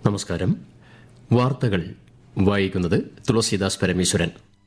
നമസ്കാരം വാർത്തകൾ വായിക്കുന്നത് തുളസീദാസ് പരമേശ്വരൻ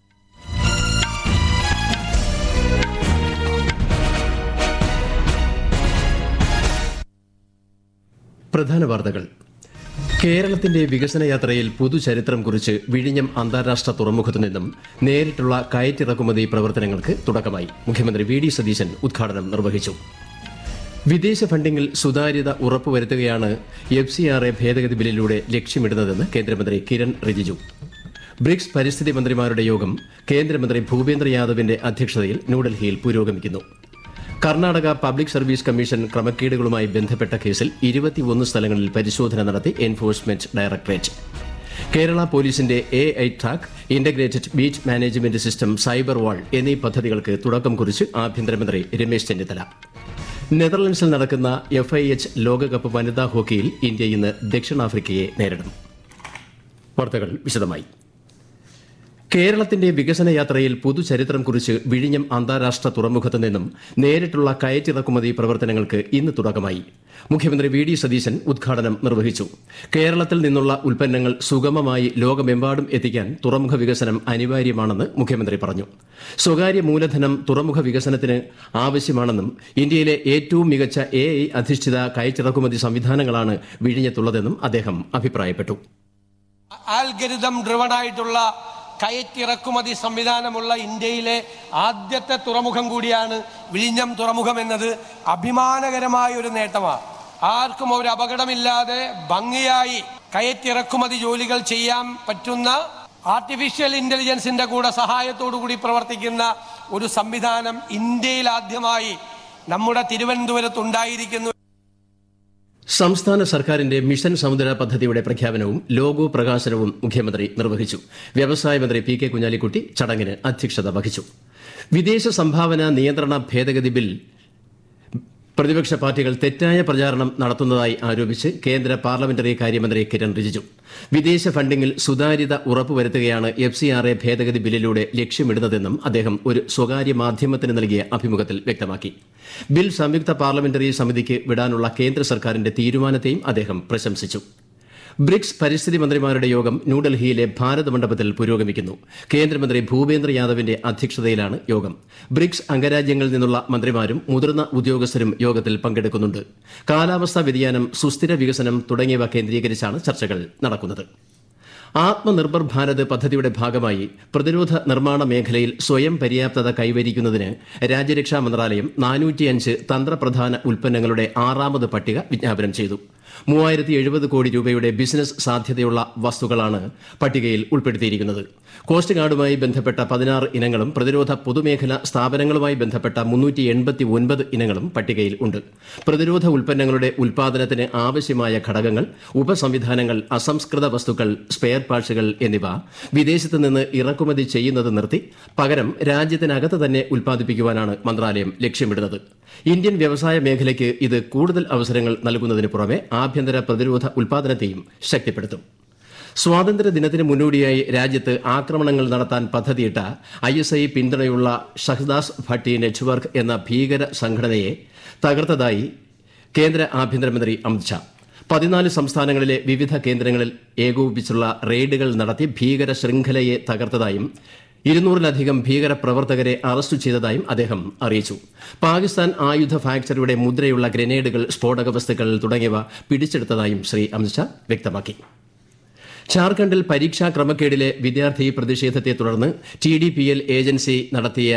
പ്രധാന വാർത്തകൾ കേരളത്തിന്റെ വികസന യാത്രയിൽ പുതുചരിത്രം കുറിച്ച് വിഴിഞ്ഞം അന്താരാഷ്ട്ര തുറമുഖത്തു നിന്നും നേരിട്ടുള്ള കയറ്റിറക്കുമതി പ്രവർത്തനങ്ങൾക്ക് തുടക്കമായി മുഖ്യമന്ത്രി വി ഡി സതീശൻ ഉദ്ഘാടനം നിർവഹിച്ചു വിദേശ ഫണ്ടിംഗിൽ സുതാര്യത ഉറപ്പുവരുത്തുകയാണ് എഫ് സി ആർ എ ഭേദഗതി ബില്ലിലൂടെ ലക്ഷ്യമിടുന്നതെന്ന് കേന്ദ്രമന്ത്രി കിരൺ റിജിജു ബ്രിക്സ് പരിസ്ഥിതി മന്ത്രിമാരുടെ യോഗം കേന്ദ്രമന്ത്രി ഭൂപേന്ദ്ര യാദവിന്റെ അധ്യക്ഷതയിൽ ന്യൂഡൽഹിയിൽ പുരോഗമിക്കുന്നു കർണാടക പബ്ലിക് സർവീസ് കമ്മീഷൻ ക്രമക്കേടുകളുമായി ബന്ധപ്പെട്ട കേസിൽ ഇരുപത്തിയൊന്ന് സ്ഥലങ്ങളിൽ പരിശോധന നടത്തി എൻഫോഴ്സ്മെന്റ് ഡയറക്ടറേറ്റ് കേരള പോലീസിന്റെ A I track integrated beach management system cyber wall എന്നീ പദ്ധതികൾക്ക് തുടക്കം കുറിച്ച് ആഭ്യന്തരമന്ത്രി രമേശ് ചെന്നിത്തല നെതർലൻഡ്സിൽ നടക്കുന്ന എഫ് ഐ എച്ച് ലോകകപ്പ് വനിതാ ഹോക്കിയിൽ ഇന്ത്യ ഇന്ന് ദക്ഷിണാഫ്രിക്കയെ നേരിടും വാർത്തകൾ വിശദമായി കേരളത്തിന്റെ വികസന യാത്രയിൽ പുതുചരിത്രം കുറിച്ച് വിഴിഞ്ഞം അന്താരാഷ്ട്ര തുറമുഖത്ത് നിന്നും നേരിട്ടുള്ള കയറ്റിറക്കുമതി പ്രവർത്തനങ്ങൾക്ക് ഇന്ന് തുടക്കമായി മുഖ്യമന്ത്രി വി ഡി സതീശൻ ഉദ്ഘാടനം നിർവഹിച്ചു കേരളത്തിൽ നിന്നുള്ള ഉൽപ്പന്നങ്ങൾ സുഗമമായി ലോകമെമ്പാടും എത്തിക്കാൻ തുറമുഖ വികസനം അനിവാര്യമാണെന്ന് മുഖ്യമന്ത്രി പറഞ്ഞു സ്വകാര്യ മൂലധനം തുറമുഖ വികസനത്തിന് ആവശ്യമാണെന്നും ഇന്ത്യയിലെ ഏറ്റവും മികച്ച എ ഐ അധിഷ്ഠിത കയറ്റിറക്കുമതി സംവിധാനങ്ങളാണ് വിഴിഞ്ഞത്തുള്ളതെന്നും അദ്ദേഹം അഭിപ്രായപ്പെട്ടു ആൽഗരിതം ഡ്രിവൺ ആയിട്ടുള്ള കയറ്റിറക്കുമതി സംവിധാനമുള്ള ഇന്ത്യയിലെ ആദ്യത്തെ തുറമുഖം കൂടിയാണ് വിഴിഞ്ഞം തുറമുഖം എന്നത് അഭിമാനകരമായ ഒരു നേട്ടമാണ് ആർക്കും ഒരു അപകടമില്ലാതെ ഭംഗിയായി കയറ്റിറക്കുമതി ജോലികൾ ചെയ്യാൻ പറ്റുന്ന ആർട്ടിഫിഷ്യൽ ഇന്റലിജൻസിന്റെ കൂടെ സഹായത്തോടു കൂടി പ്രവർത്തിക്കുന്ന ഒരു സംവിധാനം ഇന്ത്യയിൽ ആദ്യമായി നമ്മുടെ തിരുവനന്തപുരത്ത് ഉണ്ടായിരിക്കുന്നു സംസ്ഥാന സർക്കാരിന്റെ മിഷൻ സമുദ്ര പദ്ധതിയുടെ പ്രഖ്യാപനവും ലോഗോ പ്രകാശനവും മുഖ്യമന്ത്രി നിർവഹിച്ചു വ്യവസായ മന്ത്രി പി കെ കുഞ്ഞാലിക്കുട്ടി ചടങ്ങിന് അധ്യക്ഷത വഹിച്ചു വിദേശ സംഭാവന നിയന്ത്രണ ഭേദഗതി ബിൽ പ്രതിപക്ഷ പാർട്ടികൾ തെറ്റായ പ്രചാരണം നടത്തുന്നതായി ആരോപിച്ച് കേന്ദ്ര പാർലമെന്ററി കാര്യമന്ത്രി കിരൺ റിജിജു വിദേശ ഫണ്ടിംഗിൽ സുതാര്യത ഉറപ്പുവരുത്തുകയാണ് എഫ് സി ആർ എ ഭേദഗതി ബില്ലിലൂടെ ലക്ഷ്യമിടുന്നതെന്നും അദ്ദേഹം ഒരു സ്വകാര്യ മാധ്യമത്തിന് നൽകിയ അഭിമുഖത്തിൽ വ്യക്തമാക്കി ബിൽ സംയുക്ത പാർലമെന്ററി സമിതിക്ക് വിടാനുള്ള കേന്ദ്ര സർക്കാരിന്റെ തീരുമാനത്തെയും അദ്ദേഹം പ്രശംസിച്ചു ബ്രിക്സ് പരിസ്ഥിതി മന്ത്രിമാരുടെ യോഗം ന്യൂഡൽഹിയിലെ ഭാരത് മണ്ഡപത്തിൽ പുരോഗമിക്കുന്നു കേന്ദ്രമന്ത്രി ഭൂപേന്ദ്ര യാദവിന്റെ അധ്യക്ഷതയിലാണ് യോഗം ബ്രിക്സ് അംഗരാജ്യങ്ങളിൽ നിന്നുള്ള മന്ത്രിമാരും മുതിർന്ന ഉദ്യോഗസ്ഥരും യോഗത്തിൽ പങ്കെടുക്കുന്നുണ്ട് കാലാവസ്ഥാ വ്യതിയാനം സുസ്ഥിര വികസനം തുടങ്ങിയവ കേന്ദ്രീകരിച്ചാണ് ചർച്ചകൾ നടക്കുന്നത് ആത്മനിർഭർ ഭാരത് പദ്ധതിയുടെ ഭാഗമായി പ്രതിരോധ നിർമ്മാണ മേഖലയിൽ സ്വയം പര്യാപ്തത കൈവരിക്കുന്നതിന് രാജ്യരക്ഷാ മന്ത്രാലയം നാനൂറ്റിയഞ്ച് തന്ത്രപ്രധാന ഉൽപ്പന്നങ്ങളുടെ ആറാമത് പട്ടിക വിജ്ഞാപനം ചെയ്തു മൂവായിരത്തി എഴുപത് കോടി രൂപയുടെ ബിസിനസ് സാധ്യതയുള്ള വസ്തുക്കളാണ് പട്ടികയിൽ ഉൾപ്പെടുത്തിയിരിക്കുന്നത് കോസ്റ്റ് ഗാർഡുമായി ബന്ധപ്പെട്ട പതിനാറ് ഇനങ്ങളും പ്രതിരോധ പൊതുമേഖല സ്ഥാപനങ്ങളുമായി ബന്ധപ്പെട്ട മുന്നൂറ്റി എൺപത്തി ഒൻപത് ഇനങ്ങളും പട്ടികയിൽ ഉണ്ട് പ്രതിരോധ ഉൽപ്പന്നങ്ങളുടെ ഉൽപാദനത്തിന് ആവശ്യമായ ഘടകങ്ങൾ ഉപസംവിധാനങ്ങൾ അസംസ്കൃത വസ്തുക്കൾ സ്പെയർ പാർട്സുകൾ എന്നിവ വിദേശത്ത് നിന്ന് ഇറക്കുമതി ചെയ്യുന്നത് നിർത്തി പകരം രാജ്യത്തിനകത്ത് തന്നെ ഉൽപ്പാദിപ്പിക്കുവാനാണ് മന്ത്രാലയം ലക്ഷ്യമിടുന്നത് ഇന്ത്യൻ വ്യവസായ മേഖലയ്ക്ക് ഇത് കൂടുതൽ അവസരങ്ങൾ നൽകുന്നതിന് പുറമെ ആഭ്യന്തര പ്രതിരോധ ഉൽപാദനത്തെയും ശക്തിപ്പെടുത്തും സ്വാതന്ത്ര്യ ദിനത്തിന് മുന്നോടിയായി രാജ്യത്ത് ആക്രമണങ്ങൾ നടത്താൻ പദ്ധതിയിട്ട ഐ എസ് ഐ പിന്തുണയുള്ള ഷഹ്ദാസ് ഭട്ടി നെറ്റ്വർക്ക് എന്ന ഭീകര സംഘടനയെ തകർത്തതായി കേന്ദ്ര ആഭ്യന്തരമന്ത്രി അമിത്ഷാ പതിനാല് സംസ്ഥാനങ്ങളിലെ വിവിധ കേന്ദ്രങ്ങളിൽ ഏകോപിപ്പിച്ചുള്ള റെയ്ഡുകൾ നടത്തി ഭീകര ശൃംഖലയെ തകർത്തതായും ഇരുന്നൂറിലധികം ഭീകര പ്രവർത്തകരെ അറസ്റ്റ് ചെയ്തതായും അദ്ദേഹം അറിയിച്ചു പാകിസ്ഥാൻ ആയുധ ഫാക്ടറിയുടെ മുദ്രയുള്ള ഗ്രനേഡുകൾ സ്ഫോടക വസ്തുക്കൾ തുടങ്ങിയവ പിടിച്ചെടുത്തതായും ശ്രീ അമിത്ഷാ വ്യക്തമാക്കി ഝാർഖണ്ഡിൽ പരീക്ഷാ ക്രമക്കേടിലെ വിദ്യാർത്ഥി പ്രതിഷേധത്തെ തുടർന്ന് T D P L agency നടത്തിയ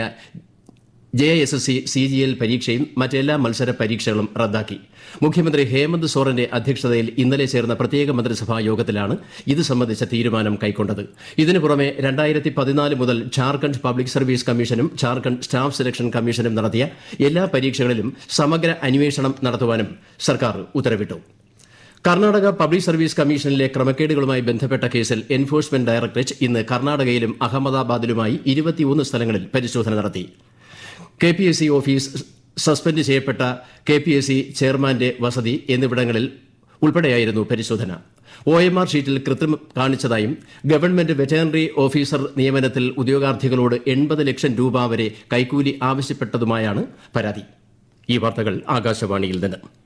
J S S C C G L പരീക്ഷയും മറ്റെല്ലാ മത്സര പരീക്ഷകളും റദ്ദാക്കി മുഖ്യമന്ത്രി ഹേമന്ത് സോറന്റെ അധ്യക്ഷതയിൽ ഇന്നലെ ചേർന്ന പ്രത്യേക മന്ത്രിസഭാ യോഗത്തിലാണ് ഇത് സംബന്ധിച്ച തീരുമാനം കൈക്കൊണ്ടത് ഇതിനു പുറമെ രണ്ടായിരത്തി പതിനാല് മുതൽ ഝാർഖണ്ഡ് പബ്ലിക് സർവീസ് കമ്മീഷനും ഝാർഖണ്ഡ് സ്റ്റാഫ് സെലക്ഷൻ കമ്മീഷനും നടത്തിയ എല്ലാ പരീക്ഷകളിലും സമഗ്ര അന്വേഷണം നടത്തുവാനും സർക്കാർ ഉത്തരവിട്ടു കർണാടക പബ്ലിക് സർവീസ് കമ്മീഷനിലെ ക്രമക്കേടുകളുമായി ബന്ധപ്പെട്ട കേസിൽ എൻഫോഴ്സ്മെന്റ് ഡയറക്ടറേറ്റ് ഇന്ന് കർണാടകയിലും അഹമ്മദാബാദിലുമായി ഇരുപത്തിയൊന്ന് സ്ഥലങ്ങളിൽ പരിശോധന നടത്തി K P S C office suspend ചെയ്യപ്പെട്ട കെ പി എസ് സി ചെയർമാന്റെ വസതി എന്നിവിടങ്ങളിൽ ഉൾപ്പെടെയായിരുന്നു പരിശോധന ഒ എം ആർ ഷീറ്റിൽ കൃത്രിമം കാണിച്ചതായും ഗവൺമെന്റ് വെറ്ററിനറി ഓഫീസർ നിയമനത്തിൽ ഉദ്യോഗാർത്ഥികളോട് എൺപത് ലക്ഷം രൂപ വരെ കൈക്കൂലി ആവശ്യപ്പെട്ടതുമായാണ് പരാതി ഈ വാർത്തകൾ ആകാശവാണിയിൽ നിന്ന്